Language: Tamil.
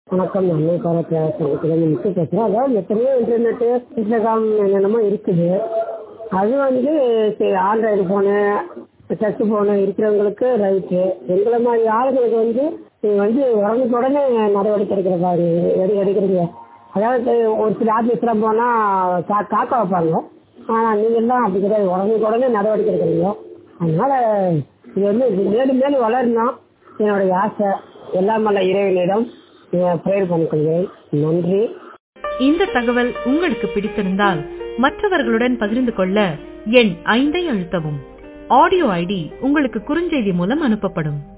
வணக்கம் அன்னை பாரத் சங்கத்திலேருந்து முத்து பேசுகிறேன் அதாவது எத்தனையோ இன்டர்நெட்டு இன்ஸ்டாகிராம் என்னென்னமோ இருக்குது அது வந்து சரி ஆண்ட்ராய்டு ஃபோனு டச் ஃபோனு இருக்கிறவங்களுக்கு ரைட்டு எங்களை மாதிரி ஆளுங்களுக்கு வந்து இது வந்து உடனுக்குடனே நடவடிக்கை எடுக்கிற மாதிரி எடு எடுக்கிறீங்க அதாவது ஒரு சில ஆஃபீஸ்லாம் போனால் கா காக்க வைப்பாங்க ஆனால் நீங்கள்லாம் அப்படி கிடையாது உடனுக்குடனே நடவடிக்கை எடுக்கிறீங்க அதனால் இது வந்து மேலும் மேலும் வளரணும் என்னுடைய ஆசை எல்லாம் வல்ல இறைவனிடம் ப்ரேயர் பண்ணிக்கொள்கிறேன் நன்றி இந்த தகவல் உங்களுக்கு பிடித்திருந்தால் மற்றவர்களுடன் பகிர்ந்து கொள்ள எண் ஐந்தை அழுத்தவும் ஆடியோ ஐடி உங்களுக்கு குறுஞ்செய்தி மூலம் அனுப்பப்படும்